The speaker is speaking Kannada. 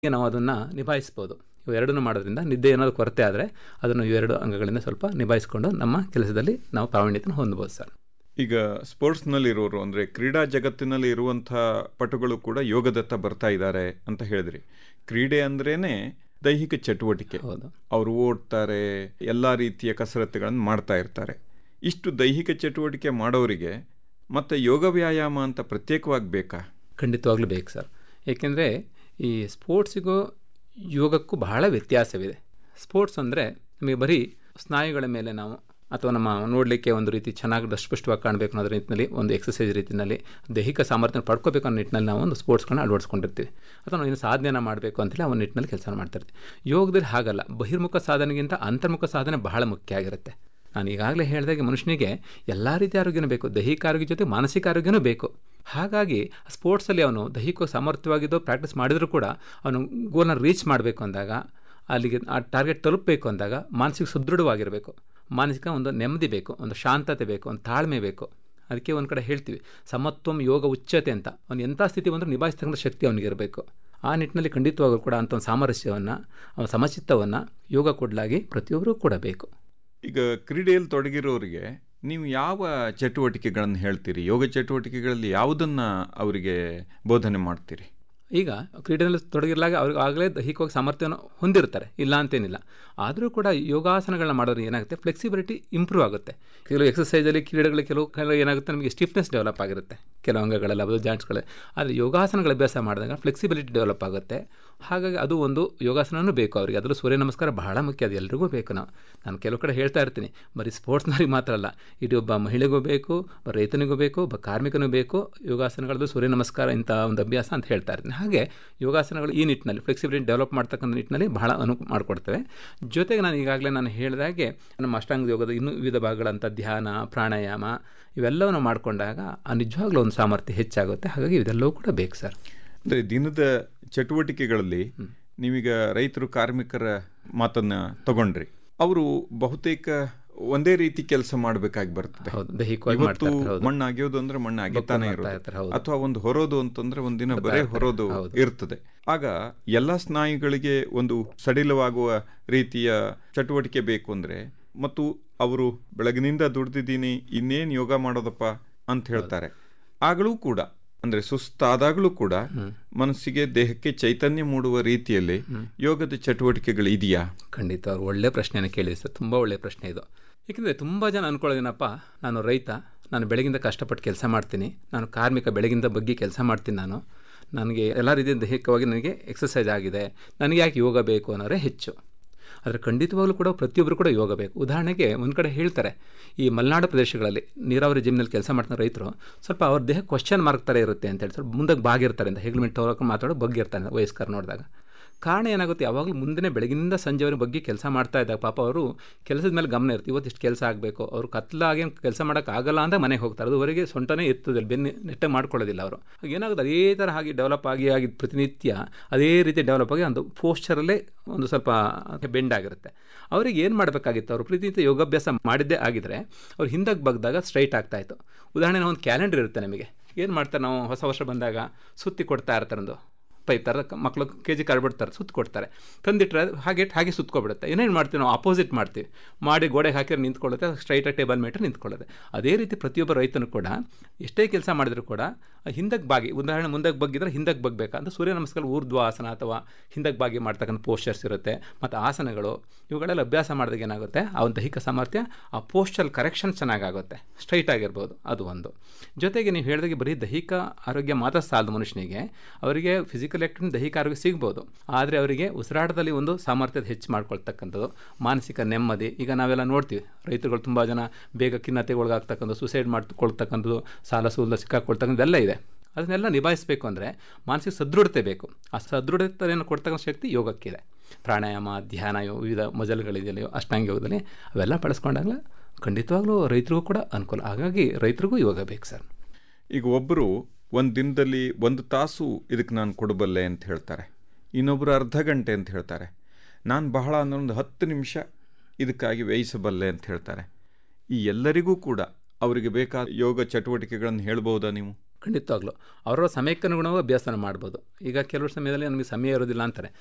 ಹೀಗೆ ನಾವು ಅದನ್ನು ನಿಭಾಯಿಸ್ಬೋದು ಇವು ಎರಡನ್ನೂ ಮಾಡೋದ್ರಿಂದ ನಿದ್ದೆ ಏನಾದರೂ ಕೊರತೆ ಆದರೆ ಅದನ್ನು ಇವೆರಡು ಅಂಗಗಳಿಂದ ಸ್ವಲ್ಪ ನಿಭಾಯಿಸ್ಕೊಂಡು ನಮ್ಮ ಕೆಲಸದಲ್ಲಿ ನಾವು ಪ್ರಾವೀಣ್ಯತೆಯನ್ನು ಹೊಂದಬಹುದು ಸರ್ ಈಗ ಸ್ಪೋರ್ಟ್ಸ್ನಲ್ಲಿರೋರು ಅಂದರೆ ಕ್ರೀಡಾ ಜಗತ್ತಿನಲ್ಲಿ ಇರುವಂಥ ಪಟುಗಳು ಕೂಡ ಯೋಗದತ್ತ ಬರ್ತಾ ಇದ್ದಾರೆ ಅಂತ ಹೇಳಿದ್ರಿ ಕ್ರೀಡೆ ಅಂದ್ರೇನೆ ದೈಹಿಕ ಚಟುವಟಿಕೆ ಹೌದು ಅವರು ಓಡ್ತಾರೆ ಎಲ್ಲ ರೀತಿಯ ಕಸರತ್ತುಗಳನ್ನು ಮಾಡ್ತಾ ಇರ್ತಾರೆ ಇಷ್ಟು ದೈಹಿಕ ಚಟುವಟಿಕೆ ಮಾಡೋರಿಗೆ ಮತ್ತೆ ಯೋಗ ವ್ಯಾಯಾಮ ಅಂತ ಪ್ರತ್ಯೇಕವಾಗಿ ಬೇಕಾ ಖಂಡಿತವಾಗ್ಲೂ ಬೇಕು ಸರ್ ಏಕೆಂದರೆ ಈ ಸ್ಪೋರ್ಟ್ಸಿಗೂ ಯೋಗಕ್ಕೂ ಬಹಳ ವ್ಯತ್ಯಾಸವಿದೆ ಸ್ಪೋರ್ಟ್ಸ್ ಅಂದರೆ ನಮಗೆ ಬರೀ ಸ್ನಾಯುಗಳ ಮೇಲೆ ನಾವು ಅಥವಾ ನಮ್ಮ ನೋಡಲಿಕ್ಕೆ ಒಂದು ರೀತಿ ಚೆನ್ನಾಗಿ ದಷ್ಟಪುಷ್ಟವಾಗಿ ಕಾಣಬೇಕು ಅನ್ನೋದ್ರ ನಿಟ್ಟಿನಲ್ಲಿ ಒಂದು ಎಕ್ಸಸೈಸ್ ರೀತಿಯಲ್ಲಿ ದೈಹಿಕ ಸಾಮರ್ಥ್ಯ ಪಡ್ಕೋಬೇಕು ಅನ್ನೋ ನಿಟ್ಟಿನಲ್ಲಿ ನಾವು ಒಂದು ಸ್ಪೋರ್ಟ್ಸ್ಗಳನ್ನ ಅಳವಡಿಸ್ಕೊಂಡಿರ್ತೀವಿ ಅಥವಾ ನಾವು ಏನು ಸಾಧನೆನ ಮಾಡಬೇಕು ಅಂತೇಳಿ ಆ ಒಂದು ನಿಟ್ಟಿನಲ್ಲಿ ಕೆಲಸ ಮಾಡ್ತಿರ್ತೀವಿ ಯೋಗದಲ್ಲಿ ಹಾಗಲ್ಲ ಬಹಿರ್ಮುಖ ಸಾಧನೆಗಿಂತ ಅಂತರ್ಮುಖ ಸಾಧನೆ ಬಹಳ ಮುಖ್ಯ ಆಗಿರುತ್ತೆ ನಾನು ಈಗಾಗಲೇ ಹೇಳಿದಾಗೆ ಮನುಷ್ಯನಿಗೆ ಎಲ್ಲ ರೀತಿಯ ಆರೋಗ್ಯನೂ ಬೇಕು ದೈಹಿಕ ಆರೋಗ್ಯ ಜೊತೆ ಮಾನಸಿಕ ಆರೋಗ್ಯನೂ ಬೇಕು ಹಾಗಾಗಿ ಸ್ಪೋರ್ಟ್ಸಲ್ಲಿ ಅವನು ದೈಹಿಕ ಸಾಮರ್ಥ್ಯವಾಗಿದ್ದು ಪ್ರಾಕ್ಟೀಸ್ ಮಾಡಿದರೂ ಕೂಡ ಅವನು ಗೋಲ್ನ ರೀಚ್ ಮಾಡಬೇಕು ಅಂದಾಗ ಅಲ್ಲಿಗೆ ಆ ಟಾರ್ಗೆಟ್ ತಲುಪಬೇಕು ಅಂದಾಗ ಮಾನಸಿಕ ಸುದೃಢವಾಗಿರಬೇಕು ಮಾನಸಿಕ ಒಂದು ನೆಮ್ಮದಿ ಬೇಕು ಒಂದು ಶಾಂತತೆ ಬೇಕು ಒಂದು ತಾಳ್ಮೆ ಬೇಕು ಅದಕ್ಕೆ ಒಂದು ಕಡೆ ಹೇಳ್ತೀವಿ ಸಮತ್ವಂ ಯೋಗ ಉಚ್ಚತೆ ಅಂತ ಅವನು ಎಂಥ ಸ್ಥಿತಿ ಬಂದರೂ ನಿಭಾಯಿಸ್ತಕ್ಕಂಥ ಶಕ್ತಿ ಅವನಿಗೆ ಇರಬೇಕು ಆ ನಿಟ್ಟಿನಲ್ಲಿ ಖಂಡಿತವಾಗೂ ಕೂಡ ಅಂಥ ಒಂದು ಸಾಮರಸ್ಯವನ್ನು ಅವನ ಸಮಚಿತ್ತವನ್ನು ಯೋಗ ಕೊಡಲಾಗಿ ಪ್ರತಿಯೊಬ್ಬರೂ ಕೂಡ ಬೇಕು ಈಗ ಕ್ರೀಡೆಯಲ್ಲಿ ತೊಡಗಿರೋರಿಗೆ ನೀವು ಯಾವ ಚಟುವಟಿಕೆಗಳನ್ನು ಹೇಳ್ತೀರಿ ಯೋಗ ಚಟುವಟಿಕೆಗಳಲ್ಲಿ ಯಾವುದನ್ನು ಅವರಿಗೆ ಬೋಧನೆ ಮಾಡ್ತೀರಿ ಈಗ ಕ್ರೀಡೆಯಲ್ಲಿ ತೊಡಗಿರಲಾಗ ಅವ್ರಿಗೆ ಆಗಲೇ ದೈಹಿಕವಾಗಿ ಸಾಮರ್ಥ್ಯವನ್ನು ಹೊಂದಿರ್ತಾರೆ ಇಲ್ಲ ಅಂತೇನಿಲ್ಲ ಆದರೂ ಕೂಡ ಯೋಗಾಸನಗಳನ್ನ ಮಾಡೋದ್ರೆ ಏನಾಗುತ್ತೆ ಫ್ಲೆಕ್ಸಿಬಿಲಿಟಿ ಇಂಪ್ರೂವ್ ಆಗುತ್ತೆ ಕೆಲವು ಎಕ್ಸಸೈಸಲ್ಲಿ ಕ್ರೀಡೆಗಳಲ್ಲಿ ಕೆಲವು ಕೆಲವು ಏನಾಗುತ್ತೆ ನಮಗೆ ಸ್ಟಿಫ್ನೆಸ್ ಡೆವಲಪ್ ಆಗಿರುತ್ತೆ ಕೆಲವು ಅಂಗಗಳೆಲ್ಲ ಅದು ಜಾಯಿಂಟ್ಸ್ಗಳು ಆದರೆ ಯೋಗಾಸನಗಳ ಅಭ್ಯಾಸ ಮಾಡಿದಾಗ ಫ್ಲೆಕ್ಸಿಬಿಲಿಟಿ ಡೆವಲಪ್ ಆಗುತ್ತೆ ಹಾಗಾಗಿ ಅದು ಒಂದು ಯೋಗಾಸನನೂ ಬೇಕು ಅವರಿಗೆ ಅದರಲ್ಲೂ ಸೂರ್ಯ ನಮಸ್ಕಾರ ಬಹಳ ಮುಖ್ಯ ಅದು ಎಲ್ರಿಗೂ ಬೇಕು ನಾವು ನಾನು ಕೆಲವು ಕಡೆ ಹೇಳ್ತಾ ಇರ್ತೀನಿ ಬರೀ ಸ್ಪೋರ್ಟ್ಸ್ನವ್ರಿಗೆ ಮಾತ್ರ ಅಲ್ಲ ಇಡೀ ಒಬ್ಬ ಮಹಿಳೆಗೂ ಬೇಕು ಒಬ್ಬ ರೈತನಿಗೂ ಬೇಕು ಒಬ್ಬ ಕಾರ್ಮಿಕನೂ ಬೇಕು ಯೋಗಾಸನಗಳದ್ದು ಸೂರ್ಯ ನಮಸ್ಕಾರ ಇಂಥ ಒಂದು ಅಭ್ಯಾಸ ಅಂತ ಹೇಳ್ತಾ ಇರ್ತೀನಿ ಹಾಗೆ ಯೋಗಾಸನಗಳು ಈ ನಿಟ್ಟಿನಲ್ಲಿ ಫ್ಲೆಕ್ಸಿಬಿಲಿಟಿ ಡೆವಲಪ್ ಮಾಡ್ತಕ್ಕಂಥ ನಿಟ್ಟಿನಲ್ಲಿ ಬಹಳ ಅನು ಮಾಡಿಕೊಡ್ತವೆ ಜೊತೆಗೆ ನಾನು ಈಗಾಗಲೇ ನಾನು ಹೇಳಿದಾಗೆ ನಮ್ಮ ಅಷ್ಟಾಂಗ ಯೋಗದ ಇನ್ನೂ ವಿವಿಧ ಭಾಗಗಳಂಥ ಧ್ಯಾನ ಪ್ರಾಣಾಯಾಮ ಇವೆಲ್ಲವನ್ನು ಮಾಡಿಕೊಂಡಾಗ ಆ ನಿಜವಾಗ್ಲೂ ಒಂದು ಸಾಮರ್ಥ್ಯ ಹೆಚ್ಚಾಗುತ್ತೆ ಹಾಗಾಗಿ ಇದೆಲ್ಲವೂ ಕೂಡ ಬೇಕು ಸರ್ ಅಂದರೆ ದಿನದ ಚಟುವಟಿಕೆಗಳಲ್ಲಿ ನೀವೀಗ ರೈತರು ಕಾರ್ಮಿಕರ ಮಾತನ್ನ ತಗೊಂಡ್ರಿ ಅವರು ಬಹುತೇಕ ಒಂದೇ ರೀತಿ ಕೆಲಸ ಮಾಡಬೇಕಾಗಿ ಬರ್ತದೆ ಹೌದು ದೈಹಿಕವಾಗಿ ಇವತ್ತು ಮಾಡ್ತಾ ಇರ್ತಾರೆ, ಹೌದು. ಮಣ್ಣು ಅಗೆಯೋದು ಅಂದ್ರೆ ಮಣ್ಣು ಅಗಿತಾನೆ ಮಾಡ್ತಾ ಇರೋದು ಇರ್ತಾರೆ, ಹೌದು. ಅಥವಾ ಒಂದು ಹೊರೋದು ಅಂತಂದ್ರೆ ಒಂದಿನ ಬರೇ ಹೊರೋದು ಹೌದು. ಇರ್ತದೆ ಆಗ ಎಲ್ಲ ಸ್ನಾಯುಗಳಿಗೆ ಒಂದು ಸಡಿಲವಾಗುವ ರೀತಿಯ ಚಟುವಟಿಕೆ ಬೇಕು ಅಂದ್ರೆ ಮತ್ತು ಅವರು ಬೆಳಗಿನಿಂದ ದುಡ್ದಿದ್ದೀನಿ ಇನ್ನೇನು ಯೋಗ ಮಾಡೋದಪ್ಪ ಅಂತ ಹೇಳ್ತಾರೆ ಆಗಲೂ ಕೂಡ ಅಂದ್ರೆ ಸುಸ್ತಾದಾಗಲೂ ಕೂಡ ಮನಸ್ಸಿಗೆ ದೇಹಕ್ಕೆ ಚೈತನ್ಯ ಮೂಡುವ ರೀತಿಯಲ್ಲಿ ಯೋಗದ ಚಟುವಟಿಕೆಗಳು ಇದೆಯಾ ಖಂಡಿತ ಅವ್ರು ಒಳ್ಳೆ ಪ್ರಶ್ನೆನ ಕೇಳಿದೆ ಸರ್ ತುಂಬ ಒಳ್ಳೆಯ ಪ್ರಶ್ನೆ ಇದು ಏಕೆಂದರೆ ತುಂಬ ಜನ ಅನ್ಕೊಳ್ಳೋದೇನಪ್ಪ ನಾನು ರೈತ ನಾನು ಬೆಳಗಿಂದ ಕಷ್ಟಪಟ್ಟು ಕೆಲಸ ಮಾಡ್ತೀನಿ ನಾನು ಕಾರ್ಮಿಕ ಬೆಳಗಿಂದ ಬಗ್ಗೆ ಕೆಲಸ ಮಾಡ್ತೀನಿ ನಾನು ನನಗೆ ಎಲ್ಲ ರೀತಿಯ ದೈಹಿಕವಾಗಿ ನನಗೆ ಎಕ್ಸಸೈಸ್ ಆಗಿದೆ ನನಗೆ ಯಾಕೆ ಯೋಗ ಬೇಕು ಅನ್ನೋರೇ ಹೆಚ್ಚು ಆದರೆ ಖಂಡಿತವಾಗ್ಲೂ ಕೂಡ ಪ್ರತಿಯೊಬ್ಬರು ಕೂಡ ಯೋಗ ಬೇಕು ಉದಾಹರಣೆಗೆ ಒಂದು ಕಡೆ ಹೇಳ್ತಾರೆ ಈ ಮಲೆನಾಡು ಪ್ರದೇಶಗಳಲ್ಲಿ ನೀರಾವರಿ ಜಿಮ್ನಲ್ಲಿ ಕೆಲಸ ಮಾಡ್ತಾರೆ ರೈತರು ಸ್ವಲ್ಪ ಅವ್ರ ದೇಹ ಕ್ವಶನ್ ಮಾರ್ಕ್ ಥರ ಇರುತ್ತೆ ಅಂತೇಳಿ ಸ್ವಲ್ಪ ಮುಂದಕ್ಕೆ ಬಾಗಿರ್ತಾರೆ ಅಂತ ಹೆಗ್ಲ್ಮೆಟ್ ತೊಗೊಳಕ್ಕೆ ಮಾತಾಡೋ ಬಗ್ಗಿರ್ತಾರೆ ವಯಸ್ಕರ ನೋಡಿದಾಗ ಕಾರಣ ಏನಾಗುತ್ತೆ ಯಾವಾಗಲೂ ಮುಂದೆ ಬೆಳಗಿನಿಂದ ಸಂಜೆವರೆಗೆ ಬಗ್ಗೆ ಕೆಲಸ ಮಾಡ್ತಾ ಇದ್ದಾಗ ಪಾಪ ಅವರು ಕೆಲಸದ ಮೇಲೆ ಗಮನ ಇರುತ್ತೆ ಇವತ್ತು ಇಷ್ಟು ಕೆಲಸ ಆಗಬೇಕು ಅವರು ಕತ್ಲಾಗಿ ಕೆಲಸ ಮಾಡೋಕೆ ಆಗಲ್ಲ ಅಂತ ಮನೆಗೆ ಹೋಗ್ತಾರೆ ಅದುವರೆಗೆ ಸೊಂಟನೇ ಇರ್ತದೆ ಬೆನ್ನು ನೆಟ್ಟ ಮಾಡ್ಕೊಳ್ಳೋದಿಲ್ಲ ಅವರು ಏನಾಗುತ್ತೆ ಅದೇ ಥರ ಹಾಗೆ ಡೆವಲಪ್ ಆಗಿ ಆಗಿ ಪ್ರತಿನಿತ್ಯ ಅದೇ ರೀತಿ ಡೆವಲಪ್ ಆಗಿ ಒಂದು ಪೋಸ್ಚರಲ್ಲೇ ಒಂದು ಸ್ವಲ್ಪ ಬೆಂಡ್ ಆಗಿರುತ್ತೆ ಅವ್ರಿಗೆ ಏನು ಮಾಡಬೇಕಾಗಿತ್ತು ಅವರು ಪ್ರತಿನಿತ್ಯ ಯೋಗಾಭ್ಯಾಸ ಮಾಡಿದ್ದೇ ಆಗಿದ್ರೆ ಅವ್ರು ಹಿಂದಕ್ಕೆ ಬಗ್ದಾಗ ಸ್ಟ್ರೈಟ್ ಆಗ್ತಾಯಿತ್ತು ಉದಾಹರಣೆ ಒಂದು ಕ್ಯಾಲೆಂಡರ್ ಇರುತ್ತೆ ನಮಗೆ ಏನು ಮಾಡ್ತಾರೆ ನಾವು ಹೊಸ ವರ್ಷ ಬಂದಾಗ ಸುತ್ತಿ ಕೊಡ್ತಾ ಇರ್ತಾರೆ ಒಂದು ಪೈಪ್ ಥರ ಮಕ್ಕಳು ಕೆ ಜಿ ಬಿಡ್ತಾರೆ ಸುತ್ತ ಕೊಡ್ತಾರೆ ತಂದಿಟ್ರೆ ಹಾಗೆ ಹಾಗೆ ಸುತ್ಕೊಬಿಡುತ್ತೆ ಏನೇನು ಮಾಡ್ತೀವಿ ನಾವು ಅಪೋಸಿಟ್ ಮಾಡ್ತೀವಿ ಮಾಡಿ ಗೋಡೆಗೆ ಹಾಕಿದ್ರೆ ನಿಂತ್ಕೊಳ್ಳುತ್ತೆ ಸ್ಟ್ರೈಟಾಗಿ ಟೇಬಲ್ ಮೇಟ್ರೆ ನಿಂತ್ಕೊಳ್ಳುತ್ತೆ ಅದೇ ರೀತಿ ಪ್ರತಿಯೊಬ್ಬ ರೈತನು ಕೂಡ ಎಷ್ಟೇ ಕೆಲಸ ಮಾಡಿದ್ರು ಕೂಡ ಹಿಂದಕ್ಕೆ ಬಾಗಿ ಉದಾಹರಣೆ ಮುಂದಕ್ಕೆ ಬಗ್ಗಿದ್ರೆ ಹಿಂದಕ್ಕೆ ಬಗ್ಬೇಕು ಅಂತ ಸೂರ್ಯ ನಮಸ್ಕಾರ ಊರ್ಧ್ವ ಆಸನ ಅಥವಾ ಹಿಂದಕ್ಕೆ ಬಾಗಿ ಮಾಡ್ತಕ್ಕಂಥ ಪೋಸ್ಚರ್ಸ್ ಇರುತ್ತೆ ಮತ್ತು ಆಸನಗಳು ಇವುಗಳೆಲ್ಲ ಅಭ್ಯಾಸ ಮಾಡಿದಾಗ ಏನಾಗುತ್ತೆ ಆ ಒಂದು ದೈಹಿಕ ಸಾಮರ್ಥ್ಯ ಆ ಪೋಸ್ಚರ್ ಕರೆಕ್ಷನ್ ಚೆನ್ನಾಗಾಗುತ್ತೆ ಸ್ಟ್ರೈಟ್ ಆಗಿರ್ಬೋದು ಅದು ಒಂದು ಜೊತೆಗೆ ನೀವು ಹೇಳಿದಾಗೆ ಬರೀ ದೈಹಿಕ ಆರೋಗ್ಯ ಮಾತ್ರ ಸಾಲದು ಮನುಷ್ಯನಿಗೆ ಅವರಿಗೆ ಫಿಸಿಕಲ್ ಆ್ಯಕ್ಟಿವ್ ದೈಹಿಕ ಆರೋಗ್ಯ ಸಿಗ್ಬೋದು ಆದರೆ ಅವರಿಗೆ ಉಸಿರಾಟದಲ್ಲಿ ಒಂದು ಸಾಮರ್ಥ್ಯದ ಹೆಚ್ಚು ಮಾಡ್ಕೊಳ್ತಕ್ಕಂಥದ್ದು ಮಾನಸಿಕ ನೆಮ್ಮದಿ ಈಗ ನಾವೆಲ್ಲ ನೋಡ್ತೀವಿ ರೈತರುಗಳು ತುಂಬ ಜನ ಬೇಗ ಖಿನ್ನತೆಗೆ ಒಳಗಾಗ್ತಕ್ಕಂಥ ಸುಸೈಡ್ ಮಾಡ್ಕೊಳ್ತಕ್ಕಂಥದ್ದು ಸಾಲ ಸೂಲ ಸಿಕ್ಕಾಕೊಳ್ತಕ್ಕಂಥದ್ದು ಎಲ್ಲ ಇದೆ ಅದನ್ನೆಲ್ಲ ನಿಭಾಯಿಸಬೇಕು ಅಂದರೆ ಮಾನಸಿಕ ಸದೃಢತೆ ಬೇಕು ಆ ಸದೃಢತೆಯನ್ನು ಕೊಡ್ತಕ್ಕಂಥ ಶಕ್ತಿ ಯೋಗಕ್ಕಿದೆ ಪ್ರಾಣಾಯಾಮ ಧ್ಯಾನ ಯೋ- ವಿವಿಧ ಮಜಲುಗಳಿದೆಯಲ್ಲ ಅಷ್ಟಾಂಗ ಯೋಗದಲ್ಲಿ ಅವೆಲ್ಲ ಬಳಸ್ಕೊಂಡಾಗಲೇ ಖಂಡಿತವಾಗ್ಲೂ ರೈತರಿಗೂ ಕೂಡ ಅನುಕೂಲ ಹಾಗಾಗಿ ರೈತರಿಗೂ ಯೋಗ ಬೇಕು ಸರ್ ಈಗ ಒಬ್ಬರು ಒಂದು ದಿನದಲ್ಲಿ ಒಂದು ತಾಸು ಇದಕ್ಕೆ ನಾನು ಕೊಡಬಲ್ಲೆ ಅಂತ ಹೇಳ್ತಾರೆ ಇನ್ನೊಬ್ಬರು ಅರ್ಧ ಗಂಟೆ ಅಂತ ಹೇಳ್ತಾರೆ ನಾನು ಬಹಳ ಅಂದ್ರೆ ಒಂದು ಹತ್ತು ನಿಮಿಷ ಇದಕ್ಕಾಗಿ ವ್ಯಯಿಸಬಲ್ಲೆ ಅಂತ ಹೇಳ್ತಾರೆ ಈ ಎಲ್ಲರಿಗೂ ಕೂಡ ಅವರಿಗೆ ಬೇಕಾದ ಯೋಗ ಚಟುವಟಿಕೆಗಳನ್ನು ಹೇಳ್ಬೋದಾ ನೀವು ಖಂಡಿತವಾಗ್ಲೂ ಅವರವರ ಸಮಯಕ್ಕನುಗುಣವಾಗಿ ಅಭ್ಯಾಸನ ಮಾಡ್ಬೋದು ಈಗ ಕೆಲವು ಸಮಯದಲ್ಲಿ ನಮಗೆ ಸಮಯ ಇರೋದಿಲ್ಲ ಅಂತಾರೆ